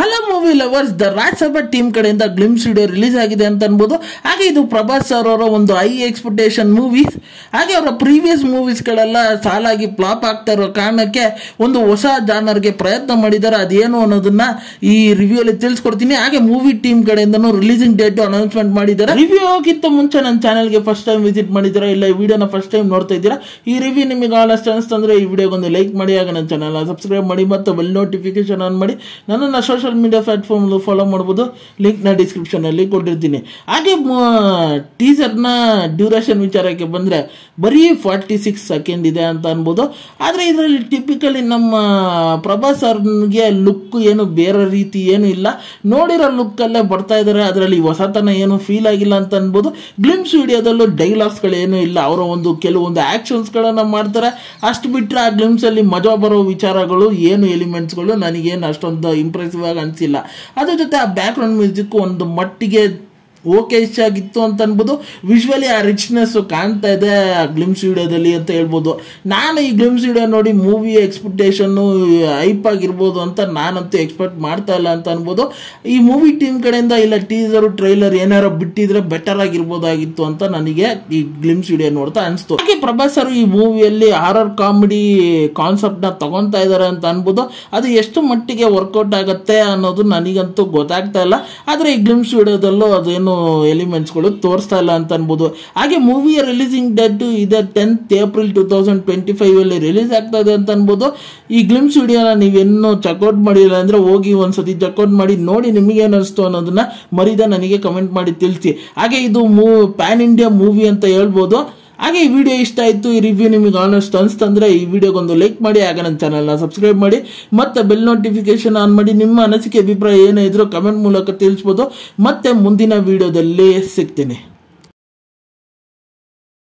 hello movie lovers the Rajyasabha team ಕಡೆಯಿಂದ glimpse video release ಆಗಿದೆ ಅಂತ ಅನ್ಬೋದು ಹಾಗೆ ಇದು ಪ್ರಭಾಸ್ ಸರ್ ಅವರ ಒಂದು ಐ ಎಕ್ಸ್ಪೆಕ್ಟೇಷನ್ ಮೂವೀಸ್ ಹಾಗೆ ಅವರ ಪ್ರೀವಿಯಸ್ ಮೂವೀಸ್ಗಳೆಲ್ಲ ಸಾಲಾಗಿ ಫ್ಲಾಪ್ ಆಗ್ತಾ ಇರೋ ಕಾರಣಕ್ಕೆ ಒಂದು ಹೊಸ ಜಾನರ್ಗೆ ಪ್ರಯತ್ನ ಮಾಡಿದ್ದಾರೆ ಅದೇನು ಅನ್ನೋದನ್ನ ಈ ರಿವ್ಯೂ ಅಲ್ಲಿ ತಿಳಿಸ್ಕೊಡ್ತೀನಿ ಹಾಗೆ ಮೂವಿ ಟೀಮ್ ಕಡೆಯಿಂದನೂ ರಿಲೀಸಿಂಗ್ ಡೇಟ್ ಅನೌನ್ಸ್ಮೆಂಟ್ ಮಾಡಿದ್ದಾರೆ ರಿವ್ಯೂ ಹೋಗಿತ್ತ ಮುಂಚೆ ನನ್ನ ಚಾನಲ್ಗೆ ಫಸ್ಟ್ ಟೈಮ್ ವಿಸಿಟ್ ಮಾಡಿದ್ದೀರಾ ಇಲ್ಲ ಈ ವಿಡಿಯೋನ ಫಸ್ಟ್ ಟೈಮ್ ನೋಡ್ತಾ ಇದ್ದೀರಾ ಈ ರಿವ್ಯೂ ನಿಮಗೆ ಆಲಸ್ಟ್ ಅನಿಸ್ತಂದ್ರೆ ಈ ವಿಡಿಯೋಗೊಂದು ಲೈಕ್ ಮಾಡಿ ಹಾಗೆ ನನ್ನ ಚಾನಲ್ ಸಬ್ಸ್ಕ್ರೈಬ್ ಮಾಡಿ ಮತ್ತು ಬೆಲ್ ನೋಟಿಫಿಕೇಶನ್ ಆನ್ ಮಾಡಿ ನನ್ನನ್ನು ಸೋಷಿಯಲ್ ಮೀಡಿಯಾ ಪ್ಲಾಟ್ಫಾರ್ಮ್ ಫಾಲೋ ಮಾಡ್ಬೋದು ಲಿಂಕ್ನ ಡಿಸ್ಕ್ರಿಪ್ಷನಲ್ಲಿ ಕೊಟ್ಟಿರ್ತೀನಿ ಹಾಗೆ ಟೀಸರ್ನ ಡ್ಯೂರೇಷನ್ ವಿಚಾರಕ್ಕೆ ಬಂದರೆ ಬರೀ ಫಾರ್ಟಿ ಸಿಕ್ಸ್ ಸೆಕೆಂಡ್ ಇದೆ ಅಂತ ಅನ್ಬೋದು ಆದರೆ ಇದರಲ್ಲಿ ಟಿಪಿಕಲಿ ನಮ್ಮ ಪ್ರಭಾಸ್ ಸರ್ಗೆ ಲುಕ್ ಏನು ಬೇರೆ ರೀತಿ ಏನು ಇಲ್ಲ ನೋಡಿರೋ ಲುಕ್ಕಲ್ಲೇ ಬರ್ತಾ ಇದ್ದಾರೆ ಅದರಲ್ಲಿ ಹೊಸತನ ಏನು ಫೀಲ್ ಆಗಿಲ್ಲ ಅಂತ ಅನ್ಬೋದು ಗ್ಲಿಮ್ಸ್ ವಿಡಿಯೋದಲ್ಲೂ ಡೈಲಾಗ್ಸ್ಗಳೇನು ಇಲ್ಲ ಅವರ ಒಂದು ಕೆಲವೊಂದು ಆ್ಯಕ್ಷನ್ಸ್ಗಳನ್ನು ಮಾಡ್ತಾರೆ ಅಷ್ಟು ಬಿಟ್ಟರೆ ಆ ಗ್ಲಿಮ್ಸಲ್ಲಿ ಮಜಾ ಬರೋ ವಿಚಾರಗಳು ಏನು ಎಲಿಮೆಂಟ್ಸ್ಗಳು ನನಗೇನು ಅಷ್ಟೊಂದು ಇಂಪ್ರೆಸಿವ್ ಆಗಿ ಅನಿಸಿಲ್ಲ ಅದ್ರ ಜೊತೆ ಆ ಬ್ಯಾಕ್ಗ್ರೌಂಡ್ ಮ್ಯೂಸಿಕ್ ಒಂದು ಮಟ್ಟಿಗೆ ಓಕೆ ಆಗಿತ್ತು ಅಂತ ಅನ್ಬೋದು ವಿಶ್ವಲಿ ಆ ರಿಚ್ನೆಸ್ ಕಾಣ್ತಾ ಇದೆ ಆ ಗ್ಲಿಮ್ಸ್ ವಿಡಿಯೋದಲ್ಲಿ ಅಂತ ಹೇಳ್ಬೋದು ನಾನು ಈ ಗ್ಲಿಮ್ಸ್ ವಿಡಿಯೋ ನೋಡಿ ಮೂವಿ ಎಕ್ಸ್ಪೆಕ್ಟೇಷನ್ನು ಹೈಪ್ ಆಗಿರ್ಬೋದು ಅಂತ ನಾನಂತೂ ಎಕ್ಸ್ಪೆಕ್ಟ್ ಮಾಡ್ತಾ ಇಲ್ಲ ಅಂತ ಅನ್ಬೋದು ಈ ಮೂವಿ ಟೀಮ್ ಕಡೆಯಿಂದ ಇಲ್ಲ ಟೀಸರು ಟ್ರೈಲರ್ ಏನಾರ ಬಿಟ್ಟಿದ್ರೆ ಬೆಟರ್ ಆಗಿರ್ಬೋದಾಗಿತ್ತು ಅಂತ ನನಗೆ ಈ ಗ್ಲಿಮ್ಸ್ ವಿಡಿಯೋ ನೋಡ್ತಾ ಅನಿಸ್ತು ಹಾಗೆ ಪ್ರಭಾಸ್ ಅವರು ಈ ಮೂವಿಯಲ್ಲಿ ಹಾರರ್ ಕಾಮಿಡಿ ಕಾನ್ಸೆಪ್ಟ್ನ ತಗೊತಾ ಇದ್ದಾರೆ ಅಂತ ಅನ್ಬೋದು ಅದು ಎಷ್ಟು ಮಟ್ಟಿಗೆ ವರ್ಕೌಟ್ ಆಗುತ್ತೆ ಅನ್ನೋದು ನನಗಂತೂ ಗೊತ್ತಾಗ್ತಾ ಇಲ್ಲ ಆದರೆ ಈ ಗ್ಲಿಮ್ಸ್ ವಿಡಿಯೋದಲ್ಲೂ ಅದೇನು ಎಲಿಮೆಂಟ್ಸ್ಗಳು ತೋರಿಸ್ತಾ ಇಲ್ಲ ಅಂತ ಅನ್ಬೋದು ಹಾಗೆ ಮೂವಿಯ ರಿಲೀಸಿಂಗ್ ಡೇಟ್ ಇದೆ tenth April two thousand twenty five ಅಲ್ಲಿ ರಿಲೀಸ್ ಆಗ್ತಾ ಇದೆ ಅಂತ ಅನ್ಬೋದು ಈ ಗ್ಲಿಮ್ಸ್ ವಿಡಿಯೋನ ನೀವೇನು ಚೆಕ್ಔಟ್ ಮಾಡಿಲ್ಲ ಅಂದ್ರೆ ಹೋಗಿ ಒಂದ್ಸತಿ ಚೆಕ್ಔಟ್ ಮಾಡಿ ನೋಡಿ ನಿಮಗೆ ಅನಿಸ್ತು ಅನ್ನೋದನ್ನ ಮರಿದ ನನಗೆ ಕಮೆಂಟ್ ಮಾಡಿ ತಿಳಿಸಿ ಹಾಗೆ ಇದು ಮೂ ಪ್ಯಾನ್ ಇಂಡಿಯಾ ಮೂವಿ ಅಂತ ಹೇಳ್ಬೋದು ಹಾಗೆ ಈ ವಿಡಿಯೋ ಇಷ್ಟ ಆಯಿತು ಈ ರಿವ್ಯೂ ನಿಮಗೆ ಆನೆಸ್ಟ್ ಅನಿಸ್ತಂದ್ರೆ ಈ ವಿಡಿಯೋಗೊಂದು ಲೈಕ್ ಮಾಡಿ ಹಾಗೆ ನನ್ನ ಚಾನಲ್ನ ಸಬ್ಸ್ಕ್ರೈಬ್ ಮಾಡಿ ಮತ್ತೆ ಬೆಲ್ ನೋಟಿಫಿಕೇಶನ್ ಆನ್ ಮಾಡಿ ನಿಮ್ಮ ಅನಿಸಿಕೆ ಅಭಿಪ್ರಾಯ ಏನೇ ಇದ್ರೂ ಕಮೆಂಟ್ ಮೂಲಕ ತಿಳಿಸ್ಬೋದು ಮತ್ತೆ ಮುಂದಿನ ವಿಡಿಯೋದಲ್ಲಿ ಸಿಗ್ತೀನಿ